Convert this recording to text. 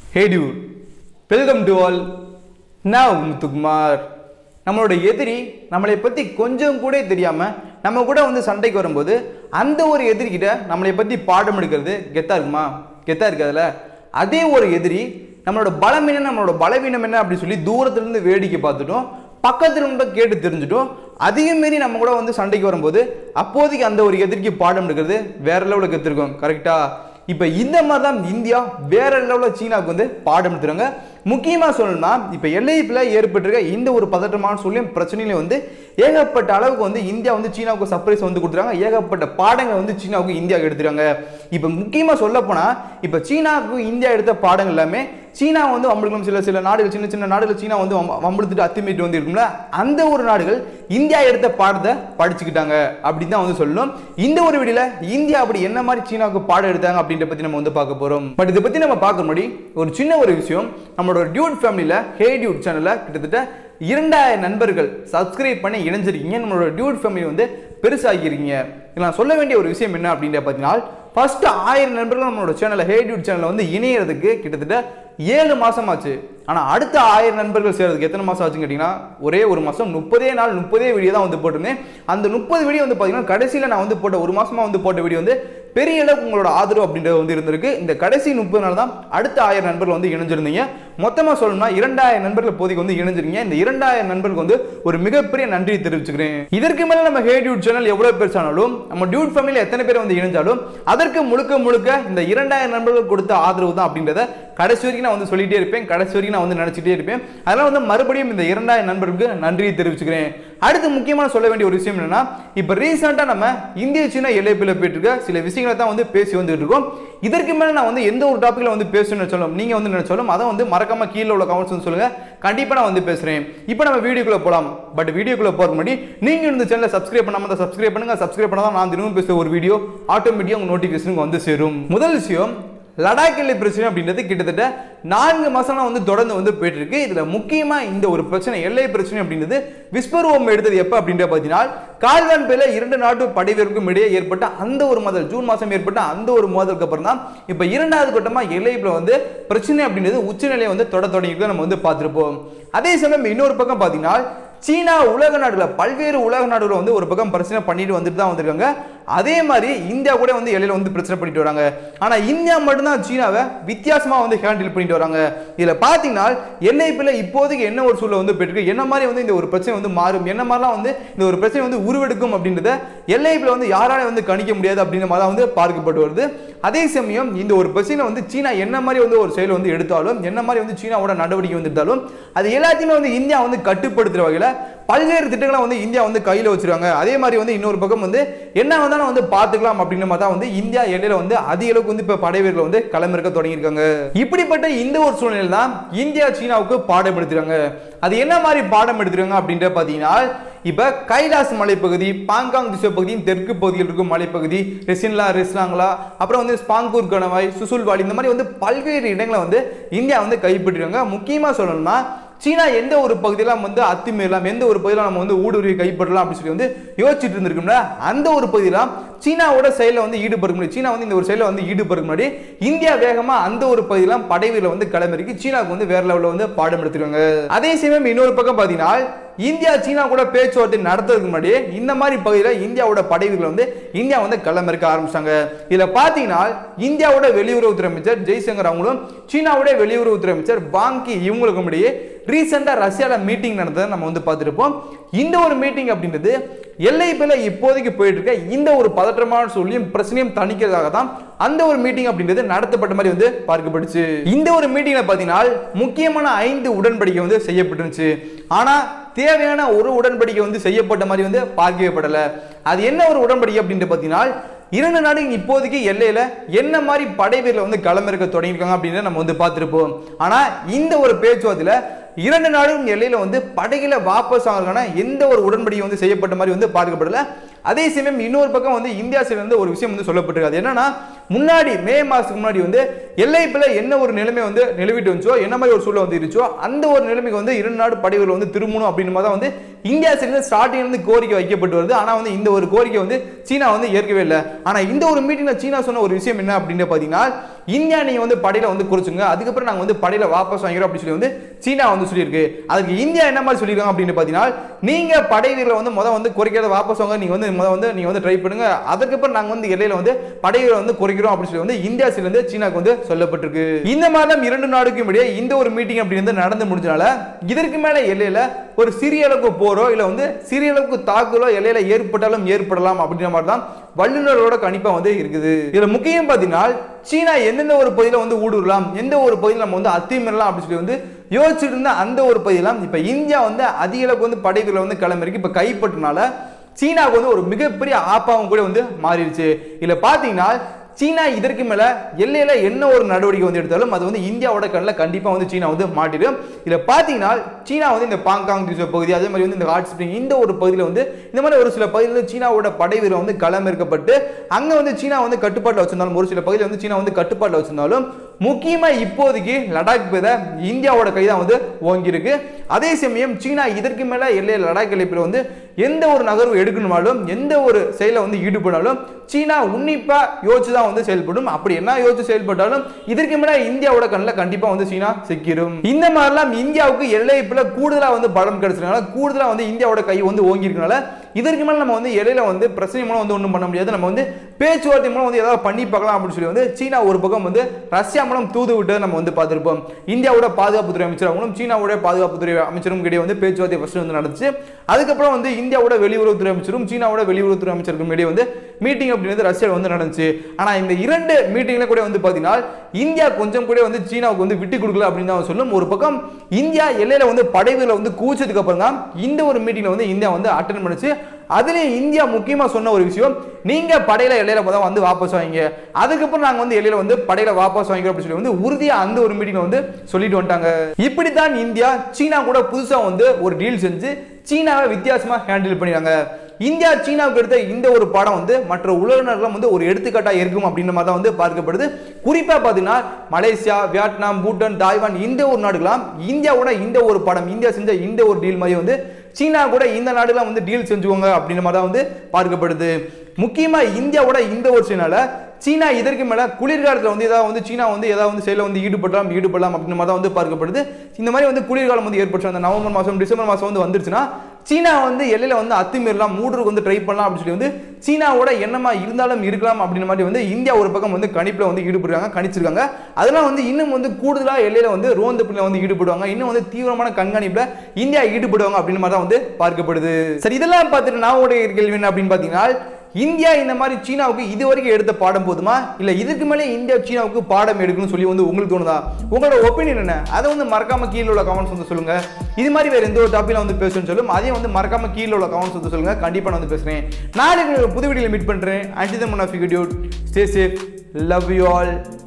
hey dude welcome to all நான் முத்துக்குமார் நம்மளோட எதிரி நம்மளை பற்றி கொஞ்சம் கூட தெரியாமல் நம்ம கூட வந்து சண்டைக்கு வரும்போது அந்த ஒரு எதிரிகிட்ட நம்மளை பற்றி பாடம் எடுக்கிறது கெத்தா இருக்குமா கெத்தா இருக்காதுல்ல அதே ஒரு எதிரி நம்மளோட பலம் என்ன நம்மளோட பலவீனம் என்ன அப்படின்னு சொல்லி தூரத்துலேருந்து வேடிக்கை பார்த்துட்டோம் பக்கத்துல இருந்து கேட்டு தெரிஞ்சுட்டோம் அதையும் மீறி நம்ம கூட வந்து சண்டைக்கு வரும்போது அப்போதைக்கு அந்த ஒரு எதிரிக்கு பாடம் எடுக்கிறது வேற லெவலுக்கு எடுத்திருக்கோம் கரெக்டா இப்போ இந்த மாதிரி தான் இந்தியா வேற லெவலில் சீனாவுக்கு வந்து பாடம் எடுத்துறாங்க முக்கியமாக சொல்லணும்னா இப்போ எல்லைப்பில் ஏற்பட்டிருக்க இந்த ஒரு பதட்டமான சூழ்நிலையும் பிரச்சனையில வந்து ஏகப்பட்ட அளவுக்கு வந்து இந்தியா வந்து சீனாவுக்கு சர்ப்ரைஸ் வந்து கொடுத்துருக்காங்க ஏகப்பட்ட பாடங்கள் வந்து சீனாவுக்கு இந்தியாவுக்கு எடுத்துருக்காங்க இப்போ முக்கியமாக சொல்ல போனால் இப்போ சீனாவுக்கு இந்தியா எடுத்த பாடங்கள் எல்லாமே சீனா வந்து வம்பளுக்கும் சில சில நாடுகள் சின்ன சின்ன நாடுகள் சீனா வந்து வம்ப- வம்பிழுத்துட்டு அத்துமீட்டு வந்து இருக்கும்ல அந்த ஒரு நாடுகள் இந்தியா எடுத்த பாடத்தை படிச்சுக்கிட்டாங்க அப்படின்னு தான் வந்து சொல்லணும் இந்த ஒரு வீடியோல இந்தியா அப்படி என்ன மாதிரி சீனாவுக்கு பாடம் எடுத்தாங்க அப்படின்ற பத்தி நம்ம வந்து பார்க்க போறோம் பட் இதை பத்தி நம்ம பார்க்க முன்னாடி ஒரு சின்ன ஒரு விஷயம் நம்மளோட டியூட் ஃபேமிலியில ஹே டியூட் சேனல்ல கிட்டத்தட்ட இரண்டாயிரம் நண்பர்கள் சப்ஸ்கிரைப் பண்ணி இணைஞ்சிருக்கீங்க நம்மளோட டியூட் ஃபேமிலி வந்து பெருசாகிருக்கீங்க இதுல நான் சொல்ல வேண்டிய ஒரு விஷயம் என்ன அப்படின்ற பார்த்தீங்கன்னா ஃபர்ஸ்ட் ஆயிரம் நண்பர்கள் நம்மளோட சேனல்ல ஹே டியூட் சேனல்ல வந்து இணையறதுக்கு கிட்டத்தட்ட ஏழு மாசம் ஆச்சு ஆனா அடுத்த ஆயிரம் நண்பர்கள் சேர்றதுக்கு எத்தனை மாசம் ஆச்சுன்னு கேட்டீங்கன்னா ஒரே ஒரு மாசம் முப்பதே நாள் முப்பதே வீடியோ தான் வந்து போட்டிருந்தேன் அந்த முப்பது வீடியோ வந்து பாத்தீங்கன்னா கடைசியில நான் வந்து போட்ட ஒரு மாசமா வந்து போட்ட வீடியோ வந்து பெரிய அளவுக்கு உங்களோட ஆதரவு அப்படின்றது வந்து இருந்திருக்கு இந்த கடைசி முப்பது நாள் தான் அடுத்த ஆயிரம் நண்பர்கள் வந்து இணைஞ்சிருந்தீங்க மொத்தமா சொல்லணும்னா இரண்டாயிரம் நண்பர்கள் இப்போதைக்கு வந்து இணைஞ்சிருக்கீங்க இந்த இரண்டாயிரம் நண்பர்களுக்கு வந்து ஒரு மிகப்பெரிய நன்றி தெரிவிச்சுக்கிறேன் இதற்கு மேல நம்ம ஹே டியூட் சேனல் எவ்வளவு பெருசானாலும் நம்ம டியூட் ஃபேமிலி எத்தனை பேர் வந்து இணைஞ்சாலும் அதற்கு முழுக்க முழுக்க இந்த இரண்டாயிரம் நண்பர்கள் கொடுத்த ஆதரவு தான் அப்படின்றத கடைசி வரைக்கும் நான் வந்து சொல்லிட்டே இருப்பேன் கடைசி வரைக்கும் நான் வந்து நினைச்சிட்டே இருப்பேன் அதனால வந்து மறுபடியும் இந்த இரண்டாயிரம் நண்பர்களுக்கு நன்றியை தெரிவிச்சுக்கிறேன் அடுத்து முக்கியமான சொல்ல வேண்டிய ஒரு விஷயம் என்னன்னா இப்போ ரீசெண்டாக நம்ம இந்திய சீனா எல்லைப்பில் போயிட்டு இருக்க சில விஷயங்களை தான் வந்து பேசி வந்துட்டு இருக்கோம் இதற்கு மேலே நான் வந்து எந்த ஒரு டாப்பிக்கில் வந்து பேசணும்னு நினைச்சாலும் நீங்கள் வந்து நினைச்சாலும் அதை வந்து மறக்காம கீழே உள்ள கமெண்ட்ஸ் வந்து சொல்லுங்க கண்டிப்பாக நான் வந்து பேசுகிறேன் இப்போ நம்ம வீடியோக்குள்ள போகலாம் பட் வீடியோக்குள்ள போகிற முன்னாடி நீங்கள் இந்த சேனலை சப்ஸ்கிரைப் பண்ணாம தான் சப்ஸ்கிரைப் பண்ணுங்க சப்ஸ்கிரைப் பண்ணாதான் நான் தினமும் பேசுகிற ஒரு வீடியோ ஆட்டோமேட்டிக்காக உங்கள் நோட்டிஃபிகேஷனுக்கு வந்து சேரும் முதல் விஷயம் லடாக் எல்லை பிரச்சனை அப்படின்றது கிட்டத்தட்ட நான்கு மாசமா வந்து தொடர்ந்து வந்து போயிட்டு இருக்கு இதுல முக்கியமா இந்த ஒரு பிரச்சனை எல்லை பிரச்சனை அப்படின்றது விஸ்வரூபம் எடுத்தது எப்ப அப்படின்ற பார்த்தீங்கன்னா கால்வான் பேல இரண்டு நாட்டு படை வீரருக்கும் இடையே ஏற்பட்ட அந்த ஒரு மோதல் ஜூன் மாசம் ஏற்பட்ட அந்த ஒரு மோதலுக்கு அப்புறம் தான் இப்ப இரண்டாவது கட்டமா எல்லைப்புல வந்து பிரச்சனை அப்படின்றது உச்சநிலையை வந்து தொட தொடங்கி நம்ம வந்து பார்த்திருப்போம் அதே சமயம் இன்னொரு பக்கம் பார்த்தீங்கன்னா சீனா உலக நாடுல பல்வேறு உலக நாடுகளை வந்து ஒரு பக்கம் பிரச்சனை பண்ணிட்டு வந்துட்டு தான் வந்திருக்காங்க அதே மாதிரி இந்தியா கூட வந்து எல்லையில வந்து பிரச்சனை பண்ணிட்டு வராங்க ஆனா இந்தியா மட்டும்தான் சீனாவை வித்தியாசமா வந்து ஹேண்டில் பண்ணிட்டு வராங்க இதுல பாத்தீங்கன்னா எல்லைப்பில் இப்போதைக்கு என்ன ஒரு சூழல் வந்து போயிட்டு என்ன மாதிரி வந்து இந்த ஒரு பிரச்சனை வந்து மாறும் என்ன மாதிரிலாம் வந்து இந்த ஒரு பிரச்சனை வந்து உருவெடுக்கும் அப்படின்றத எல்லைப்பில் வந்து யாராலையும் வந்து கணிக்க முடியாது அப்படின்ற மாதிரி தான் வந்து பார்க்கப்பட்டு வருது அதே சமயம் இந்த ஒரு பிரச்சனை வந்து சீனா என்ன மாதிரி வந்து ஒரு செயல் வந்து எடுத்தாலும் என்ன மாதிரி வந்து சீனாவோட நடவடிக்கை வந்து எடுத்தாலும் அது எல்லாத்தையுமே வந்து இந்தியா வந்து கட்டுப்படுத்துற வகையில பல்வேறு திட்டங்களை வந்து இந்தியா வந்து கையில வச்சிருக்காங்க அதே மாதிரி வந்து இன்னொரு பக்கம் வந்து என்ன வந்தாலும் வந்து பார்த்துக்கலாம் அப்படின்ற மாதிரி தான் வந்து இந்தியா எல்லையில வந்து அதிக அளவுக்கு வந்து இப்ப படை வீரர்கள் வந்து களமிறக்க தொடங்கியிருக்காங்க இப்படிப்பட்ட இந்த ஒரு சூழ்நிலை தான் இந்தியா சீனாவுக்கு பாடம் எடுத்துருக்காங்க அது என்ன மாதிரி பாடம் எடுத்துருக்காங்க அப்படின்ற பாத்தீங்கன்னா இப்ப கைலாஸ் மலைப்பகுதி பாங்காங் திசை பகுதியின் தெற்கு பகுதியில் இருக்கும் மலைப்பகுதி ரெசின்லா ரெஸ்லாங்களா அப்புறம் வந்து ஸ்பாங்கூர் கணவாய் சுசுல்வாடி இந்த மாதிரி வந்து பல்வேறு இடங்களை வந்து இந்தியா வந்து கைப்பற்றிருக்காங்க முக்கியமா சொல்லணும்னா சீனா எந்த ஒரு பகுதியெல்லாம் வந்து அத்துமீறலாம் எந்த ஒரு பகுதியில் நம்ம வந்து ஊடுருவி கைப்பற்றலாம் அப்படின்னு சொல்லி வந்து யோசிச்சுட்டு இருந்திருக்கோம்ல அந்த ஒரு பகுதியெல்லாம் சீனாவோட செயலில் வந்து ஈடுபட முடியும் சீனா வந்து இந்த ஒரு செயலில் வந்து ஈடுபட முன்னாடி இந்தியா வேகமா அந்த ஒரு பகுதியெல்லாம் படைவீரில் வந்து களமிறக்கி சீனாவுக்கு வந்து வேற லெவலில் வந்து பாடம் எடுத்துருக்காங்க அதே சமயம் இன்னொரு பக்கம் பார்த்தீங்கன்னா இந்தியா சீனா கூட பேச்சுவார்த்தை நடத்துறதுக்கு முன்னாடியே இந்த மாதிரி பகுதியில் இந்தியாவோட படைவீரர்கள் வந்து இந்தியா வந்து களமிறக்க ஆரம்பிச்சாங்க இதுல பாத்தீங்கன்னா இந்தியாவோட வெளியுறவுத்துறை அமைச்சர் ஜெய்சங்கர் அவங்களும் சீனாவோட வெளியுறவுத்துறை அமைச்சர் பாங்கி இவங்களுக்கும் இடையே ரீசெண்டா ரஷ்யால மீட்டிங் நடந்ததை நம்ம வந்து பார்த்துருப்போம் இந்த ஒரு மீட்டிங் அப்படின்றது எல்லை பில இப்போதைக்கு போயிட்டு இருக்க இந்த ஒரு பதற்றமான சூழ்நிலையும் பிரச்சனையும் தணிக்கிறதாக தான் அந்த ஒரு மீட்டிங் அப்படின்றது நடத்தப்பட்ட மாதிரி வந்து பார்க்கப்பட்டுச்சு இந்த ஒரு மீட்டிங்ல பாத்தீங்கன்னா முக்கியமான ஐந்து உடன்படிக்கை வந்து செய்யப்பட்டுருந்துச்சு ஆனா தேவையான ஒரு உடன்படிக்கை வந்து செய்யப்பட்ட மாதிரி வந்து பார்க்கவே படல அது என்ன ஒரு உடன்படிக்கை அப்படின்ட்டு பார்த்தீங்கன்னா இரண்டு நாடுகள் இப்போதைக்கு எல்லையில என்ன மாதிரி படை வீரர்களை வந்து களமிறக்க தொடங்கியிருக்காங்க அப்படின்னு நம்ம வந்து பார்த்திருப்போம் ஆனா இந்த ஒரு பேச்சுவார்த்தையில இரண்டு நாடுகளும் எல்லையில வந்து படைகளை வாபஸ் ஆகிறதுக்கான எந்த ஒரு உடன்படிக்கை வந்து செய்யப்பட்ட மாதிரி வந்து பார்க்கப்படல அதே சமயம் இன்னொரு பக்கம் வந்து இந்தியா சைடுல இருந்து ஒரு விஷயம் வந்து சொல்லப்பட்டிருக்காது என்னன்னா முன்னாடி மே மாசத்துக்கு முன்னாடி வந்து எல்லைப்பில் என்ன ஒரு நிலைமை வந்து நிலவிட்டு வந்துச்சோ என்ன மாதிரி ஒரு சூழல் வந்து இருந்துச்சோ அந்த ஒரு நிலைமைக்கு வந்து இரு நாடு படைகள் வந்து திரும்பணும் அப்படின்னு மாதிரி தான் வந்து இந்தியா சைடு ஸ்டார்டிங் வந்து கோரிக்கை வைக்கப்பட்டு வருது ஆனா வந்து இந்த ஒரு கோரிக்கை வந்து சீனா வந்து ஏற்கவே இல்லை ஆனா இந்த ஒரு மீட்டிங்ல சீனா சொன்ன ஒரு விஷயம் என்ன அப்படின்னு பாத்தீங்கன்னா இந்தியா நீங்க வந்து படையில வந்து குறைச்சுங்க அதுக்கப்புறம் நாங்க வந்து படையில வாபஸ் வாங்கிறோம் அப்படின்னு சொல்லி வந்து சீனா வந்து சொல்லியிருக்கு அதுக்கு இந்தியா என்ன மாதிரி சொல்லியிருக்காங்க அப்படின்னு பார்த்தீங்கன்னா நீங்க படை வீரர்களை வந்து முத வந்து குறைக்கிறத வாபஸ் வாங்க நீங்க வந்து முத வந்து நீங்க வந்து ட்ரை பண்ணுங்க அதுக்கப்புறம் நாங்க வந்து எல்லையில வந்து படை வீரரை வந்து குறைக்கிறோம் அப்படின்னு சொல்லி வந்து இந்தியா சைடுல இருந்து சீனாக்கு வந்து சொல்லப்பட்டிருக்கு இந்த மாதம் இரண்டு நாடுக்கும் இடையே இந்த ஒரு மீட்டிங் அப்படி வந்து நடந்து முடிஞ்சனால இதற்கு மேல எல்லையில ஒரு சிறிய அளவுக்கு போரோ இல்ல வந்து சிறிய அளவுக்கு தாக்குதலோ எல்லையில ஏற்பட்டாலும் ஏற்படலாம் அப்படின்ற மாதிரி தான் வல்லுநர்களோட கணிப்பா வந்து இருக்குது இதுல முக்கியம் பார்த்தீங்கன்னா சீனா எந்தெந்த ஒரு பகுதியில் வந்து ஊடுருலாம் எந்த ஒரு பகுதியில் நம்ம வந்து அத்துமீறலாம் அப்படின்னு சொல்லி வந்து யோசிச்சுட்டு இருந்த அந்த ஒரு பகுதியெல்லாம் இப்போ இந்தியா வந்து அதிக அளவுக்கு வந்து படைகளை வந்து கிளம்பிருக்கு இப்போ கைப்பற்றனால சீனாவுக்கு வந்து ஒரு மிகப்பெரிய ஆப்பாவும் கூட வந்து மாறிடுச்சு இதில் பார்த்தீங்கன்னா சீனா இதற்கு மேல எல்லையில என்ன ஒரு நடவடிக்கை வந்து எடுத்தாலும் அது வந்து இந்தியாவோட கண்ணில் கண்டிப்பா வந்து சீனா வந்து மாட்டிடும் இதுல பாத்தீங்கன்னா சீனா வந்து இந்த பாங்காங் தீவு பகுதி அதே மாதிரி வந்து இந்த ஹாட் ஸ்ப்ரிங் இந்த ஒரு பகுதியில் வந்து இந்த மாதிரி ஒரு சில பகுதியில் சீனாவோட படை வீரர் வந்து களமிறக்கப்பட்டு அங்க வந்து சீனா வந்து கட்டுப்பாட்டில் வச்சிருந்தாலும் ஒரு சில பகுதியில் வந்து சீனா வந்து கட்டுப்பாட்டில் வச்சிருந்தாலும் முக்கியமா இப்போதைக்கு லடாக் பேத இந்தியாவோட கை தான் வந்து ஓங்கியிருக்கு அதே சமயம் சீனா இதற்கு மேல எல்லையில் லடாக் எல்லைப்பில் வந்து எந்த ஒரு நகர்வு எடுக்கணுமாலும் எந்த ஒரு செயலை வந்து ஈடுபடாலும் சீனா உன்னிப்பா யோசிச்சு தான் வந்து செயல்படும் அப்படி என்ன யோசிச்சு செயல்பட்டாலும் இதற்கு மேல இந்தியாவோட கண்ணில் கண்டிப்பா வந்து சீனா சிக்கிரும் இந்த மாதிரிலாம் இந்தியாவுக்கு எல்லைப்பில் கூடுதலா வந்து பலம் கிடைச்சதுனால கூடுதலா வந்து இந்தியாவோட கை வந்து ஓங்கி இருக்கனால இதற்கு மேல நம்ம வந்து இடையில வந்து பிரச்சனை மூலம் வந்து ஒன்றும் பண்ண முடியாது நம்ம வந்து பேச்சுவார்த்தை மூலம் வந்து ஏதாவது பண்ணி பார்க்கலாம் அப்படின்னு சொல்லி வந்து சீனா ஒரு பக்கம் வந்து ரஷ்யா மூலம் தூது விட்டு நம்ம வந்து பார்த்திருப்போம் இந்தியாவோட பாதுகாப்புத்துறை அமைச்சர் அவங்களும் சீனாவோட பாதுகாப்புத்துறை அமைச்சரும் கிடையே வந்து பேச்சுவார்த்தை ஃபர்ஸ்ட் வந்து நடந்துச்சு அதுக்கப்புறம் வந்து இந்தியாவோட வெளியுறவுத்துறை அமைச்சரும் சீனாவோட வெளியுறவுத்துறை அமைச்சருக்கும் இடையே வந்து மீட்டிங் அப்படின்றது ரஷ்யாவில் வந்து நடந்துச்சு ஆனா இந்த இரண்டு மீட்டிங்ல கூட வந்து பார்த்தீங்கன்னா இந்தியா கொஞ்சம் கூட வந்து சீனாவுக்கு வந்து விட்டு கொடுக்கல அப்படின்னு தான் சொல்லும் ஒரு பக்கம் இந்தியா எல்லையில வந்து படைகளை வந்து கூச்சதுக்கு அப்புறம் தான் இந்த ஒரு மீட்டிங்ல வந்து இந்தியா வந்து அட்டன் பண்ணுச்சு அதுலயும் இந்தியா முக்கியமா சொன்ன ஒரு விஷயம் நீங்க படையில எல்லையில முதல் வந்து வாபஸ் வாங்க அதுக்கப்புறம் நாங்க வந்து எல்லையில வந்து படையில வாபஸ் வாங்கிக்கிறோம் அப்படின்னு சொல்லி வந்து உறுதியா அந்த ஒரு மீட்டிங்ல வந்து சொல்லிட்டு வந்துட்டாங்க இப்படித்தான் இந்தியா சீனா கூட புதுசா வந்து ஒரு டீல் செஞ்சு சீனாவை வித்தியாசமா ஹேண்டில் பண்ணிடுறாங்க இந்தியா சீனாவுக்கு எடுத்த இந்த ஒரு படம் வந்து மற்ற உலகினர்களும் வந்து ஒரு எடுத்துக்காட்டா இருக்கும் அப்படின்ற மாதிரி தான் வந்து பார்க்கப்படுது குறிப்பா பாத்தீங்கன்னா மலேசியா வியட்நாம் பூட்டான் தாய்வான் இந்த ஒரு நாடுகளாம் இந்தியாவோட இந்த ஒரு படம் இந்தியா செஞ்ச இந்த ஒரு டீல் மாதிரி வந்து சீனா கூட இந்த நாடுலாம் வந்து டீல் செஞ்சுக்கோங்க அப்படின்ற மாதிரி தான் வந்து பார்க்கப்படுது முக்கியமா இந்தியாவோட இந்த ஒரு சீனால சீனா இதற்கு மேல குளிர்காலத்தில் வந்து ஏதாவது வந்து சீனா வந்து ஏதாவது வந்து செயலில் வந்து ஈடுபடலாம் ஈடுபடலாம் அப்படின்ற மாதிரி தான் வந்து பார்க்கப்படுது இந்த மாதிரி வந்து குளிர்காலம் வந்து ஏற்பட்டு அந்த நவம்பர் மாதம் டிசம்பர் மாதம் வந்து வந்துருச்சுன்னா சீனா வந்து எல்லையில வந்து அத்துமீறலாம் மூடுறதுக்கு வந்து ட்ரை பண்ணலாம் அப்படின்னு சொல்லி வந்து சீனாவோட எண்ணமா இருந்தாலும் இருக்கலாம் அப்படின்ற மாதிரி வந்து இந்தியா ஒரு பக்கம் வந்து கணிப்புல வந்து ஈடுபடுறாங்க கணிச்சிருக்காங்க அதெல்லாம் வந்து இன்னும் வந்து கூடுதலா எல்லையில வந்து ரோந்து பிள்ளை வந்து ஈடுபடுவாங்க இன்னும் வந்து தீவிரமான கண்காணிப்புல இந்தியா ஈடுபடுவாங்க அப்படின்ற மாதிரி தான் வந்து பார்க்கப்படுது சரி இதெல்லாம் பார்த்துட்டு நான் உடைய கேள்வி என்ன அப்படின்னு பார்த்தீங்கன்னா இந்தியா இந்த மாதிரி சீனாவுக்கு இது வரைக்கும் எடுத்த பாடம் போதுமா இல்ல இதுக்கு மேலே இந்தியா சீனாவுக்கு பாடம் எடுக்கணும்னு சொல்லி வந்து உங்களுக்கு தோணுதா உங்களோட ஒப்பீனியன் என்ன அதை வந்து மறக்காம கீழே உள்ள கமெண்ட்ஸ் வந்து சொல்லுங்க இது மாதிரி வேற எந்த ஒரு டாப்பில வந்து பேசணும்னு சொல்லும் அதையும் வந்து மறக்காம கீழே உள்ள கமெண்ட்ஸ் வந்து சொல்லுங்க கண்டிப்பா நான் வந்து பேசுறேன் நாளைக்கு ஒரு புது வீடியோல மீட் பண்றேன் and then one of you stay safe love you all